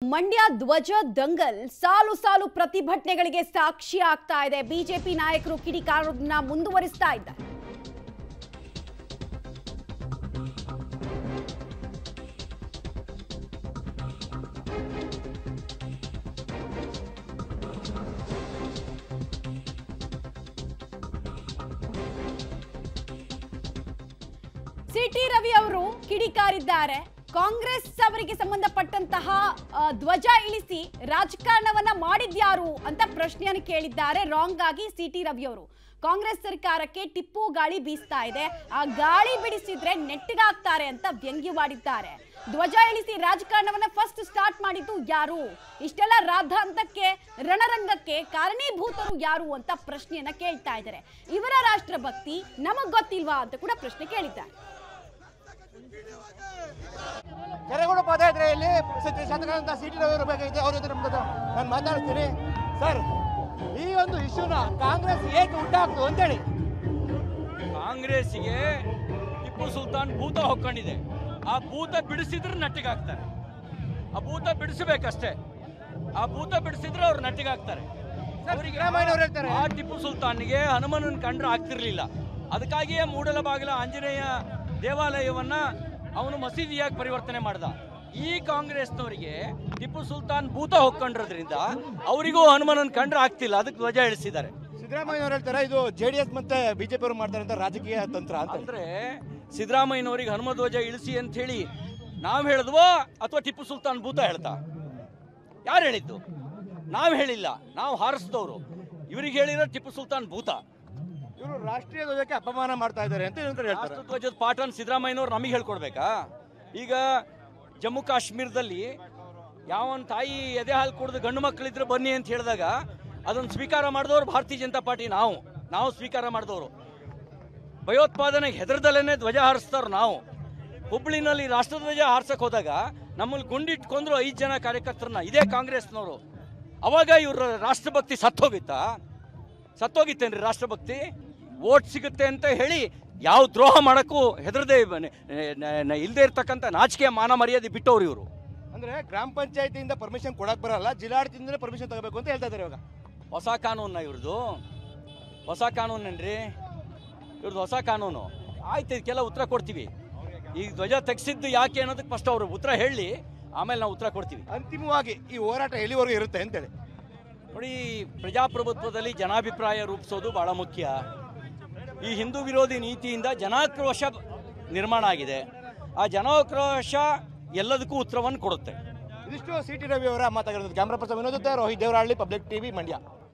ಮಂಡ್ಯ ಧ್ವಜ ದಂಗಲ್ ಸಾಲು ಸಾಲು ಪ್ರತಿಭಟನೆಗಳಿಗೆ ಸಾಕ್ಷಿ ಆಗ್ತಾ ಇದೆ ಬಿಜೆಪಿ ನಾಯಕರು ಕಿಡಿಕಾರನ್ನ ಮುಂದುವರಿಸ್ತಾ ಇದ್ದಾರೆ ಸಿಟಿ ರವಿ ಅವರು ಕಿಡಿಕಾರಿದ್ದಾರೆ ಕಾಂಗ್ರೆಸ್ ಅವರಿಗೆ ಸಂಬಂಧಪಟ್ಟಂತಹ ಆ, ಧ್ವಜ ಇಳಿಸಿ ರಾಜಕಾರಣವನ್ನ ಮಾಡಿದ್ಯಾರು ಅಂತ ಪ್ರಶ್ನೆಯನ್ನು ಕೇಳಿದ್ದಾರೆ ರಾಂಗ್ ಆಗಿ ಸಿಟಿ ರವಿ ಅವರು ಕಾಂಗ್ರೆಸ್ ಸರ್ಕಾರಕ್ಕೆ ಟಿಪ್ಪು ಗಾಳಿ ಬೀಸ್ತಾ ಇದೆ ಆ ಗಾಳಿ ಬಿಡಿಸಿದ್ರೆ ನೆಟ್ಟಿಗಾಗ್ತಾರೆ ಅಂತ ವ್ಯಂಗ್ಯವಾಡಿದ್ದಾರೆ ಧ್ವಜ ಇಳಿಸಿ ರಾಜಕಾರಣವನ್ನ ಫಸ್ಟ್ ಸ್ಟಾರ್ಟ್ ಮಾಡಿದ್ದು ಯಾರು ಇಷ್ಟೆಲ್ಲ ರಾಧಾಂತಕ್ಕೆ ರಣರಂಗಕ್ಕೆ ಕಾರಣೀಭೂತರು ಯಾರು ಅಂತ ಪ್ರಶ್ನೆಯನ್ನ ಕೇಳ್ತಾ ಇದ್ದಾರೆ ಇವರ ರಾಷ್ಟ್ರಭಕ್ತಿ ನಮಗ್ ಗೊತ್ತಿಲ್ವಾ ಅಂತ ಕೂಡ ಪ್ರಶ್ನೆ ಕೇಳಿದ್ದಾರೆ ಕೆರೆಗೋಡು ಪಾದಯಾತ್ರೆಯಲ್ಲಿ ಸಚಿವ ಶಾಸಕರಾದಂಥ ಸಿ ಟಿ ರವಿ ಅವರು ಬೇಕಾಗಿದೆ ಅವ್ರ ಜೊತೆ ನಮ್ಗೆ ನಾನು ಮಾತಾಡ್ತೀನಿ ಸರ್ ಈ ಒಂದು ಇಶ್ಯೂನ ಕಾಂಗ್ರೆಸ್ ಏಕೆ ಉಂಟಾಗ್ತು ಅಂತೇಳಿ ಕಾಂಗ್ರೆಸ್ಸಿಗೆ ಟಿಪ್ಪು ಸುಲ್ತಾನ್ ಭೂತ ಹೊಕ್ಕೊಂಡಿದೆ ಆ ಭೂತ ಬಿಡಿಸಿದ್ರೆ ನಟ್ಟಿಗಾಗ್ತಾರೆ ಆ ಭೂತ ಬಿಡಿಸಬೇಕಷ್ಟೇ ಆ ಭೂತ ಬಿಡಿಸಿದ್ರೆ ಅವ್ರು ನಟ್ಟಿಗಾಗ್ತಾರೆ ಅವರಿಗೆ ಸಿದ್ದರಾಮಯ್ಯ ಅವ್ರು ಹೇಳ್ತಾರೆ ಆ ಟಿಪ್ಪು ಸುಲ್ತಾನ್ಗೆ ಹನುಮನನ್ ಕಂಡ್ರೆ ಆಗ್ತಿರ್ಲಿಲ್ಲ ಅದಕ್ಕಾಗಿಯೇ ಮೂಡಲಬಾಗಿಲ ಆಂಜನೇಯ ದೇವಾಲಯವನ್ನ ಅವನು ಮಸೀದಿಯಾಗಿ ಪರಿವರ್ತನೆ ಮಾಡ್ದ ಈ ಕಾಂಗ್ರೆಸ್ನವರಿಗೆ ಟಿಪ್ಪು ಸುಲ್ತಾನ್ ಭೂತ ಹೊಕ್ಕೊಂಡಿರೋದ್ರಿಂದ ಅವರಿಗೂ ಹನುಮನನ್ ಕಂಡ್ರೆ ಆಗ್ತಿಲ್ಲ ಅದಕ್ಕೆ ಧ್ವಜ ಇಳಿಸಿದ್ದಾರೆ ಸಿದ್ದರಾಮಯ್ಯ ಅವ್ರು ಹೇಳ್ತಾರೆ ಇದು ಜೆ ಡಿ ಎಸ್ ಮತ್ತೆ ಬಿಜೆಪಿ ಅವರು ಮಾಡ್ತಾರಂತ ರಾಜಕೀಯ ತಂತ್ರ ಅಂತ ಅಂದ್ರೆ ಸಿದ್ದರಾಮಯ್ಯನವರಿಗೆ ಹನುಮಧ್ವಜ ಇಳಿಸಿ ಅಂತ ಹೇಳಿ ನಾವ್ ಹೇಳಿದ್ವೋ ಅಥವಾ ಟಿಪ್ಪು ಸುಲ್ತಾನ್ ಭೂತ ಹೇಳ್ತಾ ಯಾರು ಹೇಳಿದ್ದು ನಾವ್ ಹೇಳಿಲ್ಲ ನಾವು ಹಾರಿಸಿದವರು ಇವ್ರಿಗೆ ಹೇಳಿರೋ ಟಿಪ್ಪು ಸುಲ್ತಾನ್ ಭೂತ ಇವರು ರಾಷ್ಟ್ರೀಯ ಧ್ವಜಕ್ಕೆ ಅಪಮಾನ ಮಾಡ್ತಾ ಇದ್ದಾರೆ ಅಂತ ಏನಂತಾರೆ ಹೇಳ್ತಾರೆ ರಾಷ್ಟ್ರಧ್ವಜದ ಪಾಠನ ಸಿದ್ದರಾಮಯ್ಯನವ್ರು ನಮಗೆ ಹೇಳ್ಕೊಡ್ಬೇಕಾ ಈಗ ಜಮ್ಮು ಕಾಶ್ಮೀರದಲ್ಲಿ ಯಾವನ್ ತಾಯಿ ಎದೆ ಹಾಲು ಕುಡಿದು ಗಂಡು ಮಕ್ಕಳಿದ್ರೆ ಬನ್ನಿ ಅಂತ ಹೇಳಿದಾಗ ಅದನ್ನು ಸ್ವೀಕಾರ ಮಾಡಿದವರು ಭಾರತೀಯ ಜನತಾ ಪಾರ್ಟಿ ನಾವು ನಾವು ಸ್ವೀಕಾರ ಮಾಡಿದವರು ಭಯೋತ್ಪಾದನೆಗೆ ಹೆದರ್ದಲ್ಲೇ ಧ್ವಜ ಹಾರಿಸ್ತಾರ ನಾವು ಹುಬ್ಳಿನಲ್ಲಿ ರಾಷ್ಟ್ರಧ್ವಜ ಹಾರ್ಸಕ್ ಹೋದಾಗ ನಮ್ಮಲ್ಲಿ ಗುಂಡಿಟ್ಕೊಂಡ್ರು ಐದು ಜನ ಕಾರ್ಯಕರ್ತರನ್ನ ಇದೇ ಕಾಂಗ್ರೆಸ್ನವರು ಅವಾಗ ಇವ್ರ ರಾಷ್ಟ್ರಭಕ್ತಿ ಸತ್ತೋಗಿತ್ತಾ ಸತ್ತೋಗಿತ್ತೇನ್ರಿ ರಾಷ್ಟ್ರಭಕ್ತಿ ವೋಟ್ ಸಿಗುತ್ತೆ ಅಂತ ಹೇಳಿ ಯಾವ ದ್ರೋಹ ಮಾಡಕ್ಕೂ ಹೆದರದೆ ಇಲ್ಲದೆ ಇರ್ತಕ್ಕಂಥ ನಾಚಿಕೆ ಮಾನ ಮರ್ಯಾದೆ ಬಿಟ್ಟವ್ರು ಇವರು ಅಂದ್ರೆ ಗ್ರಾಮ ಪಂಚಾಯತಿಯಿಂದ ಪರ್ಮಿಷನ್ ಕೊಡಕ್ ಬರಲ್ಲ ಜಿಲ್ಲಾಡಳಿತದಿಂದ ಪರ್ಮಿಷನ್ ತಗೋಬೇಕು ಅಂತ ಹೇಳ್ತಾ ಇದ್ದಾರೆ ಇವಾಗ ಹೊಸ ಕಾನೂನ ಇವ್ರದ್ದು ಹೊಸ ಕಾನೂನೇನ್ರಿ ಇವ್ರದ್ದು ಹೊಸ ಕಾನೂನು ಆಯ್ತು ಇದಕ್ಕೆಲ್ಲ ಉತ್ತರ ಕೊಡ್ತೀವಿ ಈಗ ಧ್ವಜ ತೆಗ್ಸಿದ್ದು ಯಾಕೆ ಅನ್ನೋದಕ್ಕೆ ಫಸ್ಟ್ ಅವರು ಉತ್ತರ ಹೇಳಿ ಆಮೇಲೆ ನಾವು ಉತ್ತರ ಕೊಡ್ತೀವಿ ಅಂತಿಮವಾಗಿ ಈ ಹೋರಾಟ ಎಲ್ಲಿವರೆಗೂ ಇರುತ್ತೆ ಅಂತೇಳಿ ನೋಡಿ ಪ್ರಜಾಪ್ರಭುತ್ವದಲ್ಲಿ ಜನಾಭಿಪ್ರಾಯ ರೂಪಿಸೋದು ಬಹಳ ಮುಖ್ಯ ಈ ಹಿಂದೂ ವಿರೋಧಿ ನೀತಿಯಿಂದ ಜನಾಕ್ರೋಶ ನಿರ್ಮಾಣ ಆಗಿದೆ ಆ ಜನಾಕ್ರೋಶ ಎಲ್ಲದಕ್ಕೂ ಉತ್ತರವನ್ನು ಕೊಡುತ್ತೆ ಇದಿಷ್ಟು ಸಿ ಟಿ ರವಿ ಅವರ ಮಾತಾಡಿರೋದು ಕ್ಯಾಮ್ರಾ ಪರ್ಸನ್ ವಿನೋದ್ ಜೊತೆ ರೋಹಿತ್ ದೇವರಹಳ್ಳಿ ಪಬ್ಲಿಕ್ ಟಿವಿ ಮಂಡ್ಯ